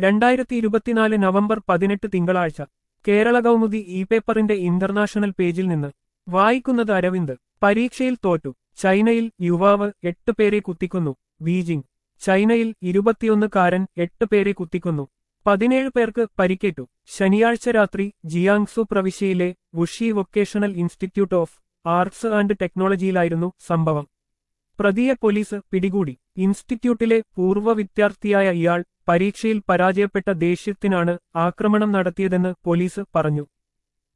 രണ്ടായിരത്തി ഇരുപത്തിനാല് നവംബർ പതിനെട്ട് തിങ്കളാഴ്ച കേരള കൗമുദി ഇ പേപ്പറിന്റെ ഇന്റർനാഷണൽ പേജിൽ നിന്ന് വായിക്കുന്നത് അരവിന്ദ് പരീക്ഷയിൽ തോറ്റു ചൈനയിൽ യുവാവ് എട്ട് പേരെ കുത്തിക്കൊന്നു ബീജിംഗ് ചൈനയിൽ ഇരുപത്തിയൊന്നുകാരൻ എട്ട് പേരെ കുത്തിക്കൊന്നു പതിനേഴ് പേർക്ക് പരിക്കേറ്റു ശനിയാഴ്ച രാത്രി ജിയാങ്സു പ്രവിശ്യയിലെ Wuxi vocational institute of arts and ടെക്നോളജിയിലായിരുന്നു സംഭവം പ്രതിയെ പോലീസ് പിടികൂടി ഇൻസ്റ്റിറ്റ്യൂട്ടിലെ പൂർവ്വ വിദ്യാർത്ഥിയായ ഇയാൾ പരീക്ഷയിൽ പരാജയപ്പെട്ട ദേഷ്യത്തിനാണ് ആക്രമണം നടത്തിയതെന്ന് പോലീസ് പറഞ്ഞു